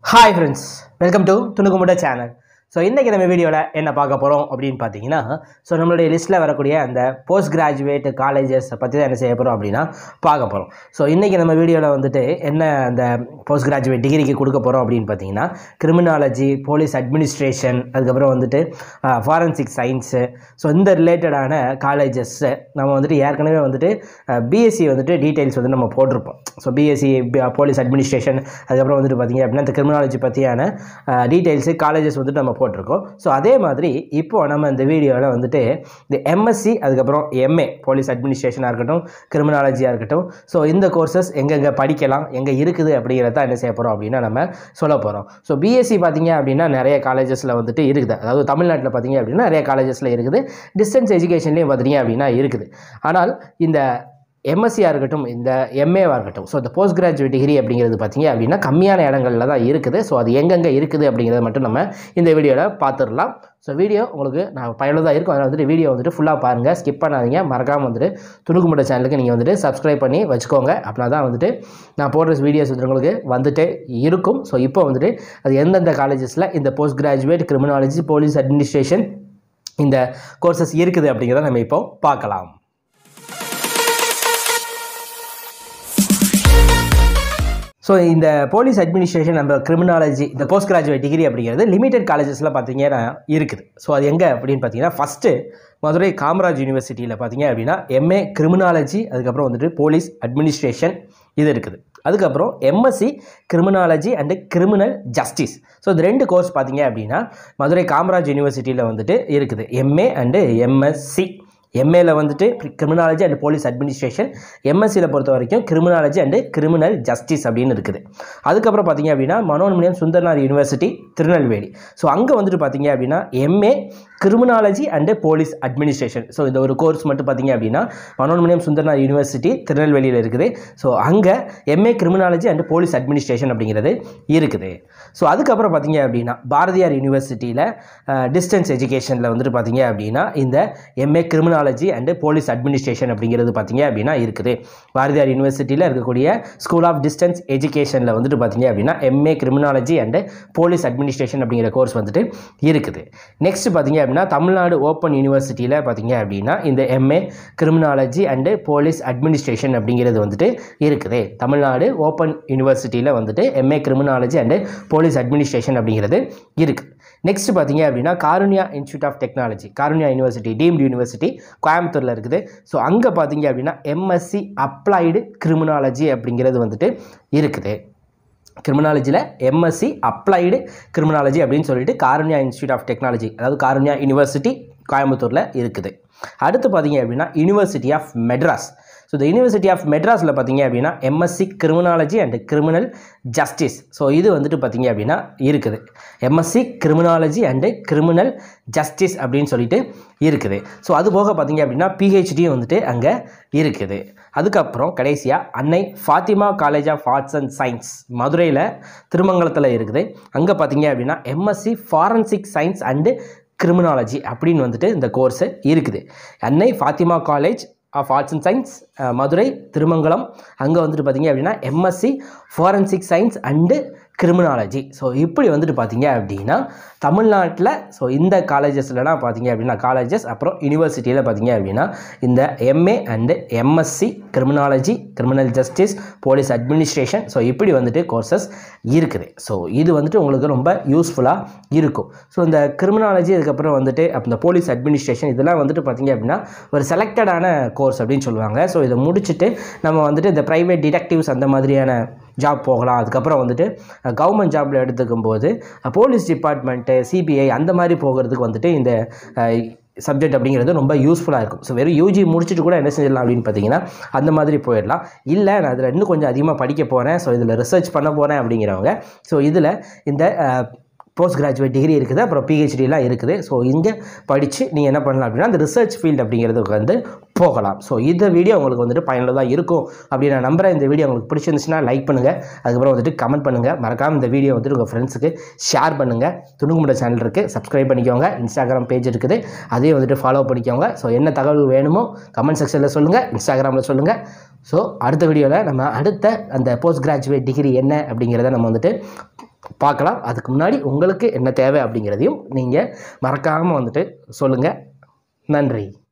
hi friends welcome to துணுக்குமுட channel so இன்றைக்கி நம்ம வீடியோவில் என்ன பார்க்க போகிறோம் அப்படின்னு பார்த்தீங்கன்னா ஸோ நம்மளுடைய லிஸ்ட்டில் வரக்கூடிய அந்த போஸ்ட் கிராஜுவேட் காலேஜஸ் பற்றி தான் என்ன செய்ய போகிறோம் அப்படின்னா பார்க்க போகிறோம் ஸோ இன்றைக்கி நம்ம வீடியோவில் வந்துட்டு என்ன அந்த போஸ்ட் கிராஜுவேட் டிகிரிக்கு கொடுக்க போகிறோம் அப்படின்னு பார்த்தீங்கன்னா கிரிமினாலஜி போலீஸ் அட்மினிஸ்ட்ரேஷன் அதுக்கப்புறம் வந்துட்டு ஃபாரன்சிக் சயின்ஸு ஸோ இந்த ரிலேட்டடான காலேஜஸ்ஸு நம்ம வந்துட்டு ஏற்கனவே வந்துட்டு பிஎஸ்சி வந்துட்டு டீட்டெயில்ஸ் வந்து நம்ம போட்டிருப்போம் ஸோ பிஎஸ்சி போலீஸ் அட்மினிஸ்ட்ரேஷன் அதுக்கப்புறம் வந்துட்டு பார்த்தீங்க அப்படின்னா இந்த கிரிமினாலஜி பற்றியான டீட்டெயில்ஸு காலேஜஸ் வந்துட்டு நம்ம போட்டிருக்கோம் ஸோ அதே மாதிரி இப்போ நம்ம இந்த வீடியோவில் வந்துட்டு இந்த எம்எஸ்சி அதுக்கப்புறம் எம்ஏ போலீஸ் அட்மினிஸ்ட்ரேஷனாக இருக்கட்டும் கிரிமினாலஜியாக இருக்கட்டும் ஸோ இந்த கோர்சஸ் எங்கெங்கே படிக்கலாம் எங்கே இருக்குது அப்படிங்கிறத என்ன செய்ய போகிறோம் அப்படின்னா நம்ம சொல்ல போகிறோம் ஸோ பிஎஸ்சி பார்த்தீங்க அப்படின்னா நிறைய காலேஜஸில் வந்துட்டு இருக்குது அதாவது தமிழ்நாட்டில் பார்த்தீங்க அப்படின்னா நிறைய காலேஜஸில் இருக்குது டிஸ்டன்ஸ் எஜுகேஷன்லேயும் பார்த்தீங்க அப்படின்னா இருக்குது ஆனால் இந்த எம்எஸ்சியாக இருக்கட்டும் இந்த எம்ஏவாக இருக்கட்டும் ஸோ இந்த போஸ்ட் கிராஜுவேட் டிகிரி அப்படிங்கிறது பார்த்தீங்க அப்படின்னா கம்மியான இடங்களில் தான் இருக்குது ஸோ அது எங்கெங்கே இருக்குது அப்படிங்கிறத மட்டும் நம்ம இந்த வீடியோவில் பார்த்துடலாம் ஸோ வீடியோ உங்களுக்கு நான் பயனுள்ளதாக இருக்கும் அதனால் வந்துட்டு வீடியோ வந்துட்டு ஃபுல்லாக பாருங்கள் ஸ்கிப் பண்ணாதீங்க மறக்காமல் வந்துட்டு துணுக்குமுட்ட சேனலுக்கு நீங்கள் வந்துட்டு சப்ஸ்கிரைப் பண்ணி வச்சுக்கோங்க அப்படின்னா தான் வந்துட்டு நான் போடுற வீடியோஸ் வந்து உங்களுக்கு வந்துட்டு இருக்கும் ஸோ இப்போ வந்துட்டு அது எந்தெந்த காலேஜஸில் இந்த post graduate criminology police administration இந்த கோர்சஸ் இருக்குது அப்படிங்கிறத நம்ம இப்போ பார்க்கலாம் ஸோ இந்த போலீஸ் அட்மினிஸ்ட்ரேஷன் நம்ம கிரிமினாலஜி இந்த போஸ்ட் கிராஜுவேட் டிகிரி அப்படிங்கிறது லிமிடெட் காலேஜஸில் பார்த்தீங்கன்னா இருக்குது ஸோ அது எங்கே அப்படின்னு பார்த்தீங்கன்னா ஃபஸ்ட்டு மதுரை காமராஜ் யூனிவர்சிட்டியில் பார்த்தீங்க அப்படின்னா எம்ஏ கிரிமினாலஜி அதுக்கப்புறம் வந்துட்டு போலீஸ் அட்மினிஸ்ட்ரேஷன் இது இருக்குது அதுக்கப்புறம் MSc criminology and criminal justice so இந்த ரெண்டு கோர்ஸ் பார்த்தீங்க அப்படின்னா மதுரை காமராஜ் யூனிவர்சிட்டியில் வந்துட்டு இருக்குது எம்ஏ அண்டு எம்எஸ்சி எம்ஏல வந்துட்டு கிரிமினாலஜி அண்ட் போலீஸ் அட்மினிஸ்ட்ரேஷன் எம்எஸ்சியில் பொறுத்த வரைக்கும் கிரிமினாலஜி அண்டு கிரிமினல் ஜஸ்டிஸ் அப்படின்னு இருக்குது அதுக்கப்புறம் பார்த்தீங்க அப்படின்னா மனோன்மணியம் சுந்தர்நாத் யூனிவர்சிட்டி திருநெல்வேலி ஸோ அங்கே வந்துட்டு பார்த்தீங்க அப்படின்னா MA criminology and police administration so இந்த ஒரு கோர்ஸ் மட்டும் பார்த்தீங்க அப்படின்னா மனோன்மணியம் சுந்தர்நாத் யூனிவர்சிட்டி திருநெல்வேலியில் இருக்குது ஸோ அங்கே MA criminology and police administration அப்படிங்கிறது இருக்குது ஸோ அதுக்கப்புறம் பார்த்தீங்க அப்படின்னா பாரதியார் யூனிவர்சிட்டியில் டிஸ்டன்ஸ் எஜுகேஷனில் வந்துட்டு பார்த்தீங்க அப்படின்னா இந்த MA criminology and police administration அப்படிங்கிறது பார்த்தீங்க அப்படின்னா இருக்குது பாரதியார் யூனிவர்சிட்டியில் இருக்கக்கூடிய ஸ்கூல் ஆஃப் டிஸ்டன்ஸ் எஜுகேஷனில் வந்துட்டு பார்த்தீங்க அப்படின்னா MA criminology and police administration அப்படிங்கிற கோர்ஸ் வந்துட்டு இருக்குது நெக்ஸ்ட் பார்த்தீங்க அப்படின்னா தமிழ்நாடு ஓப்பன் யூனிவர்சிட்டியில் பார்த்தீங்க அப்படின்னா இந்த MA criminology and police administration அப்படிங்கிறது வந்துட்டு இருக்குது தமிழ்நாடு ஓப்பன் யூனிவர்சிட்டியில் வந்துட்டு MA criminology and police administration அப்படிங்கிறது இருக்குது நெக்ஸ்ட் பார்த்தீங்க அப்படின்னா Karunya institute of technology Karunya university deemed university கோயம்புத்தூரில் இருக்குது ஸோ அங்கே பார்த்தீங்க அப்படின்னா எம்எஸ்சி அப்ளைடு கிரிமினாலஜி அப்படிங்கிறது வந்துட்டு இருக்குது கிரிமினாலஜியில் எம்எஸ்சி அப்ளைடு கிரிமினாலஜி அப்படின்னு சொல்லிட்டு காருண்யா இன்ஸ்டியூட் ஆஃப் டெக்னாலஜி அதாவது காருண்யா யூனிவர்சிட்டி கோயம்புத்தூரில் இருக்குது அடுத்து பார்த்தீங்க அப்படின்னா யூனிவர்சிட்டி ஆஃப் மெட்ராஸ் ஸோ இந்த யூனிவர்சிட்டி ஆஃப் மெட்ராஸில் பார்த்தீங்க அப்படின்னா MSc criminology and criminal justice so இது வந்துட்டு பார்த்தீங்க அப்படின்னா இருக்குது MSc criminology and criminal justice அப்படின்னு சொல்லிட்டு இருக்குது ஸோ அது போக பார்த்தீங்க அப்படின்னா பிஹெச்டியும் வந்துட்டு அங்கே இருக்குது அதுக்கப்புறம் கடைசியாக Annai Fathima college of arts and science மதுரையில் திருமங்கலத்தில் இருக்குது அங்கே பார்த்தீங்க அப்படின்னா MSc forensic science and criminology அப்படின்னு வந்துட்டு இந்த கோர்ஸு இருக்குது Annai Fathima college of arts and science Madurai Thirumangalam அங்கே வந்துட்டு பார்த்தீங்க அப்படின்னா MSc forensic science and criminology so இப்படி வந்துட்டு பார்த்தீங்க அப்படின்னா தமிழ்நாட்டில் ஸோ இந்த காலேஜஸ்லலாம் பார்த்தீங்க அப்படின்னா காலேஜஸ் அப்புறம் யூனிவர்சிட்டியில் பார்த்தீங்க அப்படின்னா இந்த MA and MSc criminology criminal justice police administration so இப்படி வந்துட்டு கோர்சஸ் இருக்குது ஸோ இது வந்துட்டு உங்களுக்கு ரொம்ப யூஸ்ஃபுல்லாக இருக்கும் ஸோ இந்த கிரிமினாலஜி அதுக்கப்புறம் வந்துட்டு இந்த போலீஸ் அட்மினிஸ்ட்ரேஷன் இதெல்லாம் வந்துட்டு பார்த்தீங்க அப்படின்னா ஒரு செலக்டடான கோர்ஸ் அப்படின்னு சொல்லுவாங்க ஸோ இதை முடிச்சுட்டு நம்ம வந்துட்டு இந்த ப்ரைவேட் டிடெக்டிவ்ஸ் அந்த மாதிரியான ஜாப் போகலாம் அதுக்கப்புறம் வந்துட்டு கவர்மெண்ட் ஜாப்பில் எடுத்துக்கும் போது போலீஸ் டிபார்ட்மெண்ட்டு சிபிஐ அந்த மாதிரி போகிறதுக்கு வந்துட்டு இந்த சப்ஜெக்ட் அப்படிங்கிறது ரொம்ப யூஸ்ஃபுல்லாக இருக்கும் ஸோ வெறும் யூஜி முடிச்சுட்டு கூட என்ன செஞ்சிடலாம் அப்படின்னு பார்த்தீங்கன்னா அந்த மாதிரி போயிடலாம் இல்லை நான் அதில் இன்னும் கொஞ்சம் அதிகமாக படிக்க போகிறேன் ஸோ இதில் ரிசர்ச் பண்ண போகிறேன் அப்படிங்கிறவங்க ஸோ இதில் இந்த போஸ்ட் கிராஜுவேட் டிகிரி இருக்குது அப்புறம் பிஹெச்டிலாம் இருக்குது ஸோ இங்கே படித்து நீங்கள் என்ன பண்ணலாம் அப்படின்னா அந்த ரிசர்ச் ஃபீல்டு அப்படிங்கிறதுக்கு வந்து போகலாம் ஸோ இந்த வீடியோ உங்களுக்கு வந்துட்டு பயனுள்ளதாக இருக்கும் அப்படின்னு நான் நம்புகிறேன் இந்த வீடியோ உங்களுக்கு பிடிச்சிருந்துச்சுன்னா லைக் பண்ணுங்கள் அதுக்கப்புறம் வந்துட்டு கமெண்ட் பண்ணுங்கள் மறக்காமல் இந்த வீடியோ வந்துட்டு உங்கள் ஃப்ரெண்ட்ஸுக்கு ஷேர் பண்ணுங்கள் துணுங்குமுட சேனல் இருக்குது சப்ஸ்கிரைப் பண்ணிக்கோங்க இன்ஸ்டாகிராம் பேஜ் இருக்குது அதையும் வந்துட்டு ஃபாலோ பண்ணிக்கோங்க ஸோ என்ன தகவல் வேணுமோ கமெண்ட் செக்ஷனில் சொல்லுங்கள் இன்ஸ்டாகிராமில் சொல்லுங்கள் ஸோ அடுத்த வீடியோவில் நம்ம அடுத்த அந்த போஸ்ட் கிராஜுவேட் டிகிரி என்ன அப்படிங்கிறத நம்ம வந்துட்டு பார்க்கலாம் அதுக்கு முன்னாடி உங்களுக்கு என்ன தேவை அப்படிங்கிறதையும் நீங்கள் மறக்காமல் வந்துட்டு சொல்லுங்கள் நன்றி